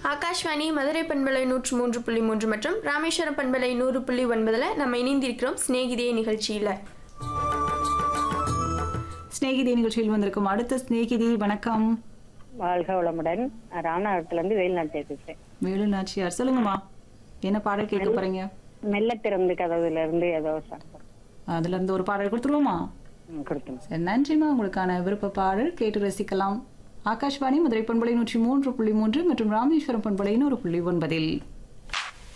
ஆகாஷ்வாணி மதுரை பண்பலை நூற்று மூன்று புள்ளி மூன்று மற்றும் ராமேஸ்வரம் பண்பலை நூறு புள்ளி ஒன்பதில் நம்ம இணைந்திருக்கிறோம் சிநேகிதே நிகழ்ச்சியில் ஸ்நேகிதி நிகழ்ச்சியில் வந்திருக்கும் அடுத்த ஸ்நேகிதி வணக்கம் வாழ்க வளமுடன் ராமநாதத்துல இருந்து வேலுநாட்டிய பேசுறேன் வேலு நாச்சியார் சொல்லுங்கம்மா என்ன பாடல் கேட்க போறீங்க மெல்ல திறந்து கதவுல இருந்து ஏதோ சாப்பிடும் அதுல இருந்து ஒரு பாடல் கொடுத்துருவோமா கொடுத்துங்க சரி நன்றிம்மா உங்களுக்கான விருப்ப பாடல் கேட்டு ரசிக்கலாம் ஆகாஷ்வாணி மதுரை பண்பலை நூற்றி மூன்று புள்ளி மூன்று மற்றும் ராமேஸ்வரம் பண்பலை நூறு புள்ளி ஒன்பதில்